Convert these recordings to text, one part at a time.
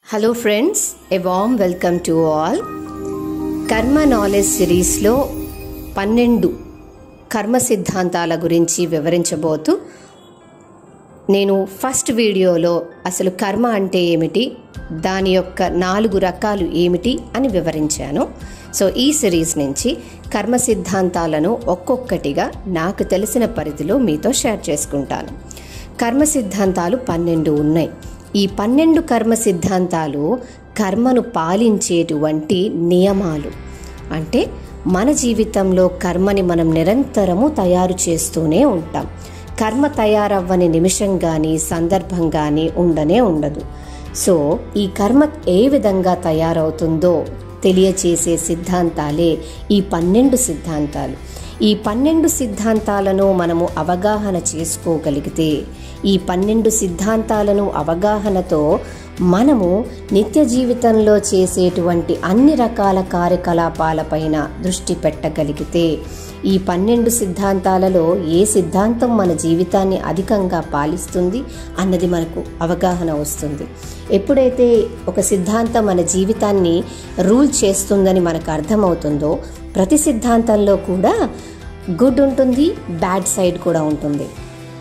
hello friends a warm welcome to all karma knowledge సిరీస్లో పన్నెండు కర్మ సిద్ధాంతాల గురించి వివరించబోతూ నేను ఫస్ట్ వీడియోలో అసలు కర్మ అంటే ఏమిటి దాని యొక్క నాలుగు రకాలు ఏమిటి అని వివరించాను సో ఈ సిరీస్ నుంచి కర్మ సిద్ధాంతాలను ఒక్కొక్కటిగా నాకు తెలిసిన పరిధిలో మీతో షేర్ చేసుకుంటాను కర్మ సిద్ధాంతాలు పన్నెండు ఉన్నాయి ఈ పన్నెండు కర్మ సిద్ధాంతాలు కర్మను పాలించేటువంటి నియమాలు అంటే మన జీవితంలో కర్మని మనం నిరంతరము తయారు చేస్తూనే ఉంటాం కర్మ తయారవ్వని నిమిషం కానీ సందర్భం కానీ ఉండనే ఉండదు సో ఈ కర్మ ఏ విధంగా తయారవుతుందో తెలియచేసే సిద్ధాంతాలే ఈ పన్నెండు సిద్ధాంతాలు ఈ పన్నెండు సిద్ధాంతాలను మనము అవగాహన చేసుకోగలిగితే ఈ పన్నెండు సిద్ధాంతాలను అవగాహనతో మనము నిత్య జీవితంలో చేసేటువంటి అన్ని రకాల కార్యకలాపాలపైన దృష్టి పెట్టగలిగితే ఈ పన్నెండు సిద్ధాంతాలలో ఏ సిద్ధాంతం మన జీవితాన్ని అధికంగా పాలిస్తుంది అన్నది మనకు అవగాహన వస్తుంది ఎప్పుడైతే ఒక సిద్ధాంతం మన జీవితాన్ని రూల్ చేస్తుందని మనకు అర్థమవుతుందో ప్రతి సిద్ధాంతంలో కూడా గుడ్ ఉంటుంది బ్యాడ్ సైడ్ కూడా ఉంటుంది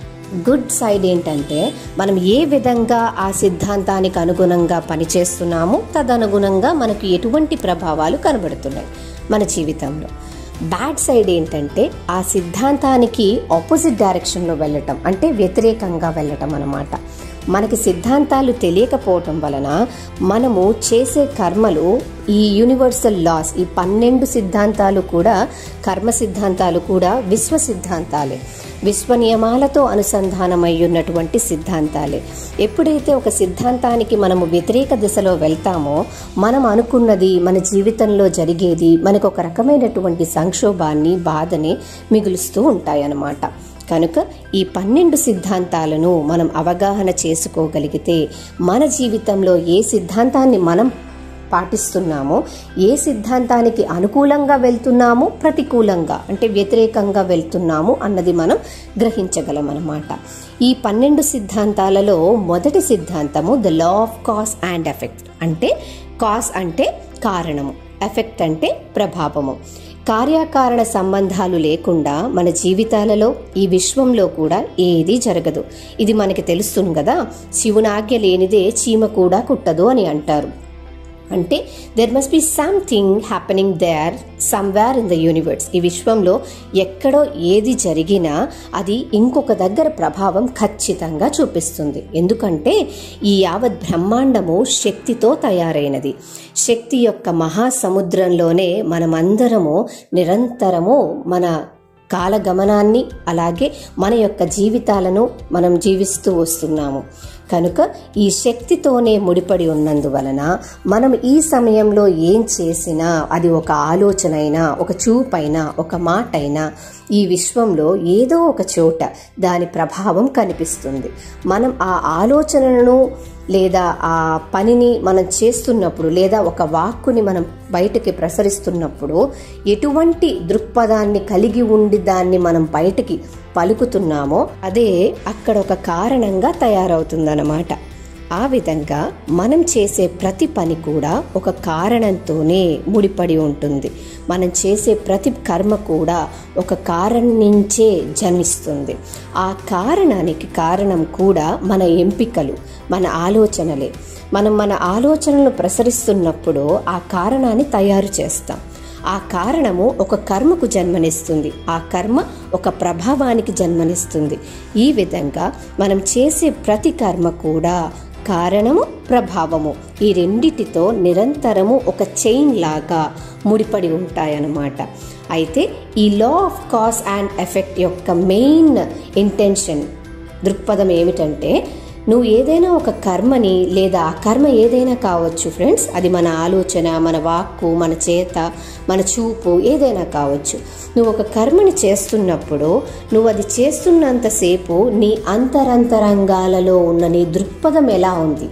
గుడ్ సైడ్ ఏంటంటే మనం ఏ విధంగా ఆ సిద్ధాంతానికి అనుగుణంగా పనిచేస్తున్నామో తదనుగుణంగా మనకు ఎటువంటి ప్రభావాలు కనబడుతున్నాయి మన జీవితంలో బ్యాడ్ సైడ్ ఏంటంటే ఆ సిద్ధాంతానికి ఆపోజిట్ డైరెక్షన్లో వెళ్ళటం అంటే వ్యతిరేకంగా వెళ్ళటం అన్నమాట మనకి సిద్ధాంతాలు తెలియకపోవటం వలన మనము చేసే కర్మలు ఈ యూనివర్సల్ లాస్ ఈ పన్నెండు సిద్ధాంతాలు కూడా కర్మ సిద్ధాంతాలు కూడా విశ్వ సిద్ధాంతాలే విశ్వ నియమాలతో అనుసంధానమై ఉన్నటువంటి సిద్ధాంతాలే ఎప్పుడైతే ఒక సిద్ధాంతానికి మనము వ్యతిరేక దిశలో వెళ్తామో మనం అనుకున్నది మన జీవితంలో జరిగేది మనకు ఒక రకమైనటువంటి సంక్షోభాన్ని బాధని మిగులుస్తూ ఉంటాయన్నమాట కనుక ఈ పన్నెండు సిద్ధాంతాలను మనం అవగాహన చేసుకోగలిగితే మన జీవితంలో ఏ సిద్ధాంతాన్ని మనం పాటిస్తున్నామో ఏ సిద్ధాంతానికి అనుకూలంగా వెళ్తున్నామో ప్రతికూలంగా అంటే వ్యతిరేకంగా వెళ్తున్నాము అన్నది మనం గ్రహించగలం అన్నమాట ఈ పన్నెండు సిద్ధాంతాలలో మొదటి సిద్ధాంతము the law of cause and effect అంటే కాస్ అంటే కారణము ఎఫెక్ట్ అంటే ప్రభావము కార్యకారణ సంబంధాలు లేకుండా మన జీవితాలలో ఈ విశ్వంలో కూడా ఏది జరగదు ఇది మనకి తెలుస్తుంది కదా శివుని ఆజ్ఞ లేనిదే చీమ కూడా కుట్టదు అని అంటారు అంటే there must be something happening there somewhere in the universe ఈ విశ్వంలో ఎక్కడో ఏది జరిగినా అది ఇంకొక దగ్గర ప్రభావం ఖచ్చితంగా చూపిస్తుంది ఎందుకంటే ఈ యావత్ బ్రహ్మాండము శక్తితో తయారైనది శక్తి యొక్క మహాసముద్రంలోనే మనమందరము నిరంతరము మన కాలగమనాన్ని అలాగే మన యొక్క జీవితాలను మనం జీవిస్తూ వస్తున్నాము కనుక ఈ శక్తితోనే ముడిపడి ఉన్నందువలన మనం ఈ సమయంలో ఏం చేసినా అది ఒక ఆలోచన అయినా ఒక చూపైనా ఒక మాట అయినా ఈ విశ్వంలో ఏదో ఒక చోట దాని ప్రభావం కనిపిస్తుంది మనం ఆ ఆలోచనలను లేదా ఆ పనిని మనం చేస్తున్నప్పుడు లేదా ఒక వాక్కుని మనం బయటకి ప్రసరిస్తున్నప్పుడు ఎటువంటి దృక్పథాన్ని కలిగి ఉండి దాన్ని మనం బయటకి పలుకుతున్నామో అదే అక్కడ ఒక కారణంగా తయారవుతుందన్నమాట ఆ విధంగా మనం చేసే ప్రతి పని కూడా ఒక కారణంతోనే ముడిపడి ఉంటుంది మనం చేసే ప్రతి కర్మ కూడా ఒక కారణం నుంచే జన్మిస్తుంది ఆ కారణానికి కారణం కూడా మన ఎంపికలు మన ఆలోచనలే మనం మన ఆలోచనలు ప్రసరిస్తున్నప్పుడు ఆ కారణాన్ని తయారు చేస్తాం ఆ కారణము ఒక కర్మకు జన్మనిస్తుంది ఆ కర్మ ఒక ప్రభావానికి జన్మనిస్తుంది ఈ విధంగా మనం చేసే ప్రతి కర్మ కూడా కారణము ప్రభావము ఈ రెండిటితో నిరంతరము ఒక చైన్ లాగా ముడిపడి ఉంటాయన్నమాట అయితే ఈ law of cause and effect యొక్క మెయిన్ ఇంటెన్షన్ దృక్పథం ఏమిటంటే నువ్వు ఏదైనా ఒక కర్మని లేదా ఆ కర్మ ఏదైనా కావచ్చు ఫ్రెండ్స్ అది మన ఆలోచన మన వాక్కు మన చేత మన చూపు ఏదైనా కావచ్చు నువ్వు ఒక కర్మని చేస్తున్నప్పుడు నువ్వు అది చేస్తున్నంతసేపు నీ అంతరంతరంగాలలో ఉన్న నీ దృక్పథం ఎలా ఉంది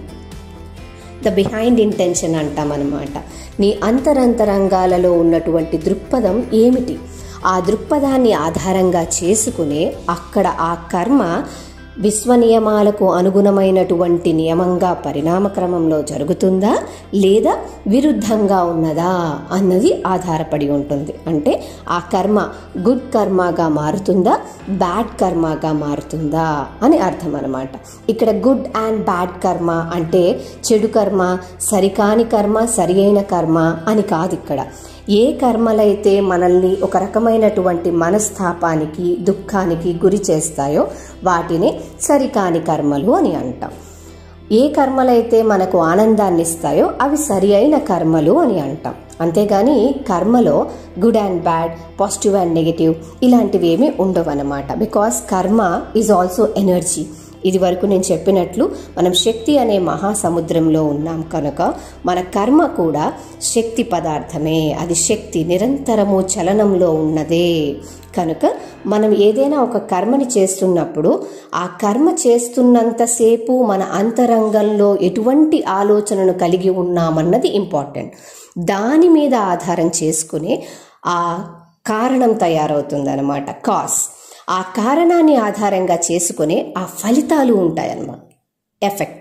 ద బిహైండ్ ఇంటెన్షన్ అంటామన్నమాట నీ అంతరంతరంగాలలో ఉన్నటువంటి దృక్పథం ఏమిటి ఆ దృక్పథాన్ని ఆధారంగా చేసుకునే అక్కడ ఆ కర్మ విశ్వ నియమాలకు అనుగుణమైనటువంటి నియమంగా పరిణామక్రమంలో జరుగుతుందా లేదా విరుద్ధంగా ఉన్నదా అన్నది ఆధారపడి ఉంటుంది అంటే ఆ కర్మ గుడ్ కర్మగా మారుతుందా బ్యాడ్ కర్మగా మారుతుందా అని అర్థం అనమాట ఇక్కడ గుడ్ అండ్ బ్యాడ్ కర్మ అంటే చెడు కర్మ సరికాని కర్మ సరి అయిన కర్మ అని కాదు ఇక్కడ ఏ కర్మలైతే మనల్ని ఒక రకమైనటువంటి మనస్తాపానికి దుఃఖానికి గురి చేస్తాయో వాటిని సరికాని కర్మలు అని అంటాం ఏ కర్మలైతే మనకు ఆనందాన్ని ఇస్తాయో అవి సరి అయిన కర్మలు అని అంటాం అంతేగాని కర్మలో good and bad positive and negative ఇలాంటివి ఏమీ ఉండవన్నమాట because karma is also energy ఇది వరకు నేను చెప్పినట్లు మనం శక్తి అనే మహాసముద్రంలో ఉన్నాం కనుక మన కర్మ కూడా శక్తి పదార్థమే అది శక్తి నిరంతరము చలనంలో ఉన్నదే కనుక మనం ఏదైనా ఒక కర్మని చేస్తున్నప్పుడు ఆ కర్మ చేస్తున్నంతసేపు మన అంతరంగంలో ఎటువంటి ఆలోచనను కలిగి ఉన్నామన్నది ఇంపార్టెంట్ దాని మీద ఆధారం చేసుకుని ఆ కారణం తయారవుతుందన్నమాట కాస్ ఆ కారణాన్ని ఆధారంగా చేసుకునే ఆ ఫలితాలు ఉంటాయన్నమాట ఎఫెక్ట్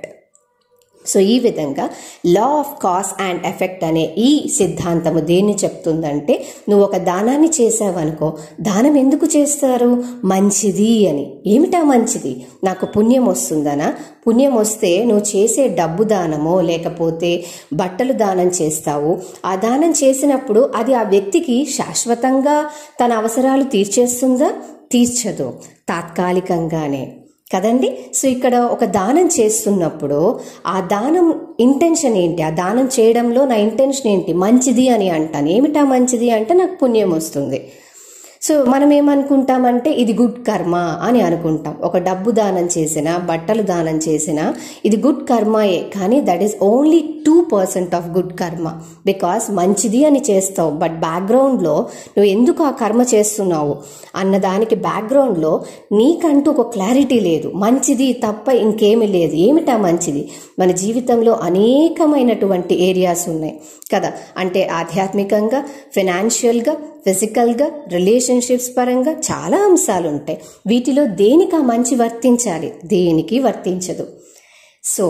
సో ఈ విధంగా law of cause and effect అనే ఈ సిద్ధాంతము దేన్ని చెప్తుందంటే నువ్వు ఒక దానాన్ని చేసావనుకో దానం ఎందుకు చేస్తారు మంచిది అని ఏమిటా మంచిది నాకు పుణ్యం వస్తుందనా పుణ్యం వస్తే నువ్వు చేసే డబ్బు దానమో లేకపోతే బట్టలు దానం చేస్తావు ఆ దానం చేసినప్పుడు అది ఆ వ్యక్తికి శాశ్వతంగా తన అవసరాలు తీర్చేస్తుందా తీర్చదు తాత్కాలికంగానే కదండి సో ఇక్కడ ఒక దానం చేస్తున్నప్పుడు ఆ దానం ఇంటెన్షన్ ఏంటి ఆ దానం చేయడంలో నా ఇంటెన్షన్ ఏంటి మంచిది అని అంటాను ఏమిటా మంచిది అంటే నాకు పుణ్యం వస్తుంది సో మనం ఏమనుకుంటామంటే ఇది గుడ్ కర్మ అని అనుకుంటాం ఒక డబ్బు దానం చేసినా బట్టలు దానం చేసినా ఇది గుడ్ కర్మయే కానీ that is only two percent of good karma because మంచిది అని చేస్తావు బట్ బ్యాక్గ్రౌండ్లో నువ్వు ఎందుకు ఆ కర్మ చేస్తున్నావు అన్న దానికి బ్యాక్గ్రౌండ్లో నీకంటూ ఒక క్లారిటీ లేదు మంచిది తప్ప ఇంకేమీ లేదు ఏమిటా మంచిది మన జీవితంలో అనేకమైనటువంటి ఏరియాస్ ఉన్నాయి కదా అంటే ఆధ్యాత్మికంగా ఫినాన్షియల్గా ఫిజికల్గా రిలేషన్షిప్స్ పరంగా చాలా అంశాలు ఉంటాయి వీటిలో దేనికి ఆ మంచి వర్తించాలి దేనికి వర్తించదు సో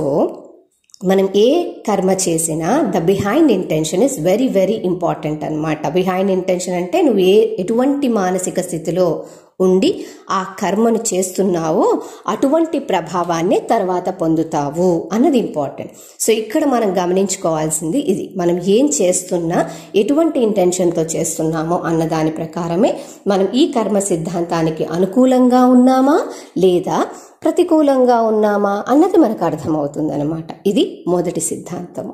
మనం ఏ కర్మ చేసినా the behind intention is very very important అనమాట బిహైండ్ ఇంటెన్షన్ అంటే నువ్వు ఏ ఎటువంటి మానసిక స్థితిలో ఉండి ఆ కర్మను చేస్తున్నావో అటువంటి ప్రభావాన్ని తర్వాత పొందుతావు అన్నది ఇంపార్టెంట్ సో ఇక్కడ మనం గమనించుకోవాల్సింది ఇది మనం ఏం చేస్తున్నా ఎటువంటి ఇంటెన్షన్తో చేస్తున్నామో అన్న దాని ప్రకారమే మనం ఈ కర్మ సిద్ధాంతానికి అనుకూలంగా ఉన్నామా లేదా ప్రతికూలంగా ఉన్నామా అన్నది మనకు అర్థమవుతుంది అనమాట ఇది మొదటి సిద్ధాంతము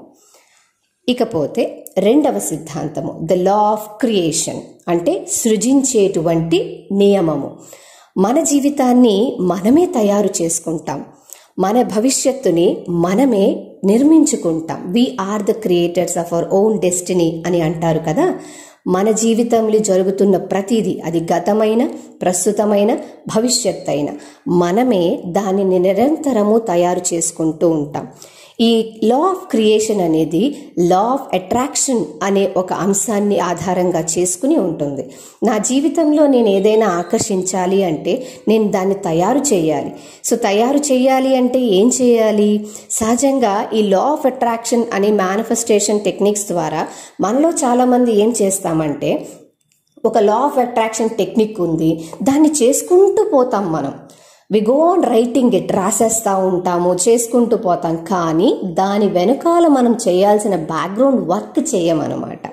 ఇకపోతే రెండవ సిద్ధాంతము ద లా ఆఫ్ క్రియేషన్ అంటే సృజించేటువంటి నియమము మన జీవితాన్ని మనమే తయారు చేసుకుంటాం మన భవిష్యత్తుని మనమే నిర్మించుకుంటాం we are the creators of our own destiny అని అంటారు కదా మన జీవితంలో జరుగుతున్న ప్రతిదీ అది గతమైన ప్రస్తుతమైన భవిష్యత్ అయిన మనమే దానిని నిరంతరము తయారు చేసుకుంటూ ఉంటాం ఈ లా ఆఫ్ క్రియేషన్ అనేది లా ఆఫ్ అట్రాక్షన్ అనే ఒక అంశాన్ని ఆధారంగా చేసుకుని ఉంటుంది నా జీవితంలో నేను ఏదైనా ఆకర్షించాలి అంటే నేను దాన్ని తయారు చేయాలి సో తయారు చేయాలి అంటే ఏం చేయాలి సహజంగా ఈ లా ఆఫ్ అట్రాక్షన్ అనే మేనిఫెస్టేషన్ టెక్నిక్స్ ద్వారా మనలో చాలామంది ఏం చేస్తామంటే ఒక లా ఆఫ్ అట్రాక్షన్ టెక్నిక్ ఉంది దాన్ని చేసుకుంటూ పోతాం మనం we go on writing it రాసేస్తూ ఉంటాము చేసుకుంటూ పోతాం కానీ దాని వెనకాల మనం చేయాల్సిన బ్యాక్గ్రౌండ్ వర్క్ చేయమన్నమాట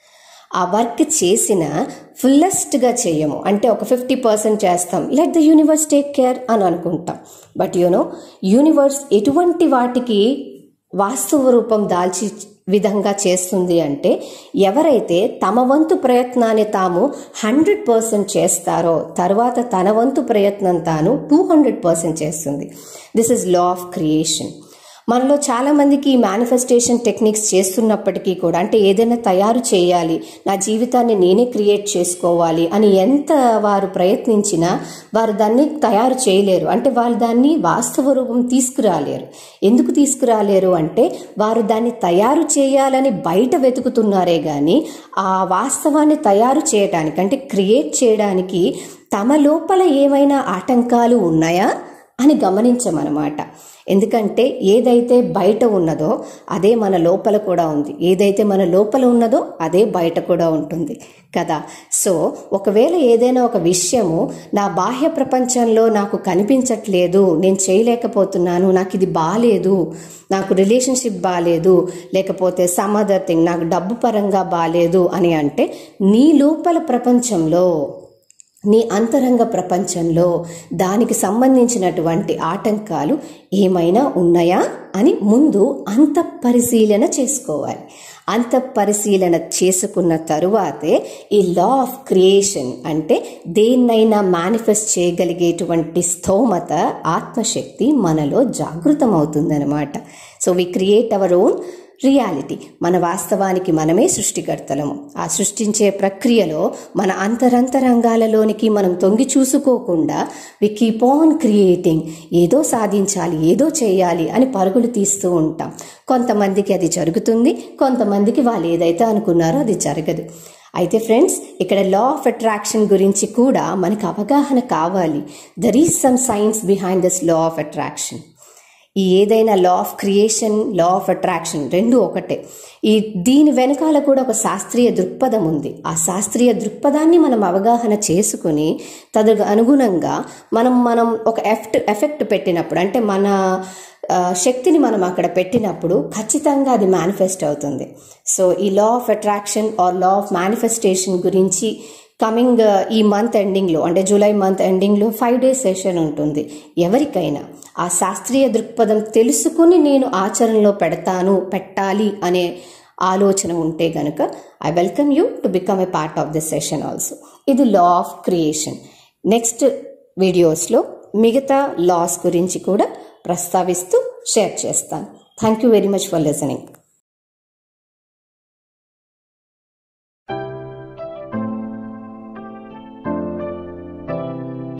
ఆ వర్క్ చేసిన ఫుల్లెస్ట్గా చేయము అంటే ఒక ఫిఫ్టీ పర్సెంట్ చేస్తాం let the universe take care అని అనుకుంటాం బట్ యునో యూనివర్స్ ఎటువంటి వాటికి వాస్తవ రూపం దాల్చి విధంగా చేస్తుంది అంటే ఎవరైతే తమ వంతు ప్రయత్నాన్ని తాము హండ్రెడ్ పర్సెంట్ చేస్తారో తర్వాత తన వంతు ప్రయత్నం తాను టూ హండ్రెడ్ పర్సెంట్ చేస్తుంది this is law of creation మనలో చాలామందికి ఈ మేనిఫెస్టేషన్ టెక్నిక్స్ చేస్తున్నప్పటికీ కూడా అంటే ఏదైనా తయారు చేయాలి నా జీవితాన్ని నేనే క్రియేట్ చేసుకోవాలి అని ఎంత వారు ప్రయత్నించినా వారు దాన్ని తయారు చేయలేరు అంటే వారు దాన్ని వాస్తవ రూపం తీసుకురాలేరు ఎందుకు తీసుకురాలేరు అంటే వారు దాన్ని తయారు చేయాలని బయట వెతుకుతున్నారే కానీ ఆ వాస్తవాన్ని తయారు చేయడానికి అంటే క్రియేట్ చేయడానికి తమ లోపల ఏమైనా ఆటంకాలు ఉన్నాయా అని గమనించమన్నమాట ఎందుకంటే ఏదైతే బయట ఉన్నదో అదే మన లోపల కూడా ఉంది ఏదైతే మన లోపల ఉన్నదో అదే బయట కూడా ఉంటుంది కదా సో ఒకవేళ ఏదైనా ఒక విషయము నా బాహ్య ప్రపంచంలో నాకు కనిపించట్లేదు నేను చేయలేకపోతున్నాను నాకు ఇది బాగాలేదు నాకు రిలేషన్షిప్ బాగాలేదు లేకపోతే సమ్ అదర్ థింగ్ నాకు డబ్బు పరంగా బాగాలేదు అని అంటే నీ లోపల ప్రపంచంలో నీ అంతరంగ ప్రపంచంలో దానికి సంబంధించినటువంటి ఆటంకాలు ఏమైనా ఉన్నాయా అని ముందు అంత పరిశీలన చేసుకోవాలి అంత పరిశీలన చేసుకున్న తరువాతే ఈ లా ఆఫ్ క్రియేషన్ అంటే దేన్నైనా మేనిఫెస్ట్ చేయగలిగేటువంటి స్థోమత ఆత్మశక్తి మనలో జాగృతమవుతుందన్నమాట so we create our own reality మన వాస్తవానికి మనమే సృష్టికర్తలము ఆ సృష్టించే ప్రక్రియలో మన అంతరంతరంగాలలోనికి మనం తొంగి చూసుకోకుండా వి కీప్ ఆన్ క్రియేటింగ్ ఏదో సాధించాలి ఏదో చేయాలి అని పరుగులు తీస్తూ ఉంటాం కొంతమందికి అది జరుగుతుంది కొంతమందికి వాళ్ళు ఏదైతే అనుకున్నారో అది జరగదు అయితే ఫ్రెండ్స్ ఇక్కడ లా ఆఫ్ అట్రాక్షన్ గురించి కూడా మనకు అవగాహన కావాలి there is some science behind this law of attraction ఈ ఏదైనా law of creation law of attraction రెండు ఒకటే ఈ దీని వెనకాల కూడా ఒక శాస్త్రీయ దృక్పథం ఉంది ఆ శాస్త్రీయ దృక్పథాన్ని మనం అవగాహన చేసుకుని తద్ అనుగుణంగా మనం మనం ఒక ఎఫెక్ట్ ఎఫెక్ట్ పెట్టినప్పుడు అంటే మన శక్తిని మనం అక్కడ పెట్టినప్పుడు ఖచ్చితంగా అది మేనిఫెస్ట్ అవుతుంది సో ఈ law of attraction or law of manifestation గురించి కమింగ్ ఈ మంత్ ఎండింగ్లో అంటే జూలై మంత్ ఎండింగ్లో ఫైవ్ డేస్ సెషన్ ఉంటుంది ఎవరికైనా ఆ శాస్త్రీయ దృక్పథం తెలుసుకుని నేను ఆచరణలో పెడతాను పెట్టాలి అనే ఆలోచన ఉంటే గనుక I welcome you to become a part of this session also ఇది లా ఆఫ్ క్రియేషన్ నెక్స్ట్ వీడియోస్లో మిగతా లాస్ గురించి కూడా ప్రస్తావిస్తూ షేర్ చేస్తాను thank you very much for listening